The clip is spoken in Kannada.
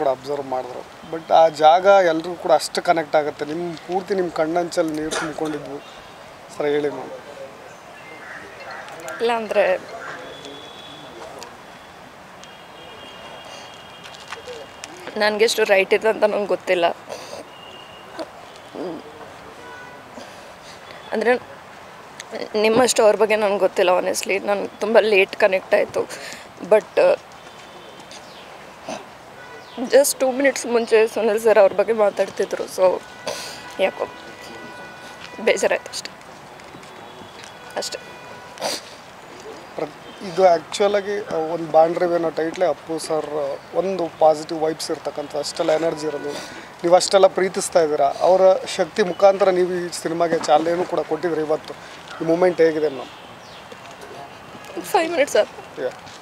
ಕೂಡ ಅಬ್ಸರ್ವ್ ಮಾಡಿದ್ರು ಬಟ್ ಆ ಜಾಗ ಎಲ್ಲರೂ ಕೂಡ ಅಷ್ಟು ಕನೆಕ್ಟ್ ಆಗುತ್ತೆ ನಿಮ್ಮ ಪೂರ್ತಿ ನಿಮ್ಮ ಕಣ್ಣಂಚಲ್ಲಿ ನೀರು ತುಂಬಿಕೊಂಡಿದ್ವು ಸರ್ ಹೇಳಿ ಮ್ಯಾಮ್ ಇಲ್ಲ ಅಂದರೆ ನನಗೆಷ್ಟು ರೈಟ್ ಇದೆ ಅಂತ ನಂಗೆ ಗೊತ್ತಿಲ್ಲ ಅಂದರೆ ನಿಮ್ಮಷ್ಟು ಅವ್ರ ಬಗ್ಗೆ ನನಗೆ ಗೊತ್ತಿಲ್ಲ ಆನೆಸ್ಟ್ಲಿ ನಾನು ತುಂಬ ಲೇಟ್ ಕನೆಕ್ಟ್ ಆಯಿತು ಬಟ್ ಜಸ್ಟ್ ಟೂ ಮಿನಿಟ್ಸ್ ಮುಂಚೆ ಸುನಿಲ್ ಸರ್ ಅವ್ರ ಬಗ್ಗೆ ಮಾತಾಡ್ತಿದ್ರು ಸೊ ಯಾಕೋ ಬೇಜಾರಾಯ್ತು ಅಷ್ಟೆ ಅಷ್ಟೆ ಪ್ರ ಇದು ಆ್ಯಕ್ಚುಲಾಗಿ ಒಂದು ಬಾಂಡ್ರಿವ್ ಅನ್ನೋ ಟೈಟ್ಲೆ ಅಪ್ಪು ಸರ್ ಒಂದು ಪಾಸಿಟಿವ್ ವೈಬ್ಸ್ ಇರ್ತಕ್ಕಂಥ ಅಷ್ಟೆಲ್ಲ ಎನರ್ಜಿ ಇರೋದು ನೀವು ಅಷ್ಟೆಲ್ಲ ಪ್ರೀತಿಸ್ತಾ ಇದ್ದೀರಾ ಅವರ ಶಕ್ತಿ ಮುಖಾಂತರ ನೀವು ಈ ಸಿನಿಮಾಗೆ ಚಾಲನೆಯನ್ನು ಕೂಡ ಕೊಟ್ಟಿದ್ರಿ ಇವತ್ತು ಈ ಮೂಮೆಂಟ್ ಹೇಗಿದೆ ಮ್ಯಾಮ್ ಫೈವ್ ಮಿನಿಟ್ಸ್ ಆಯ್ತು ಯಾ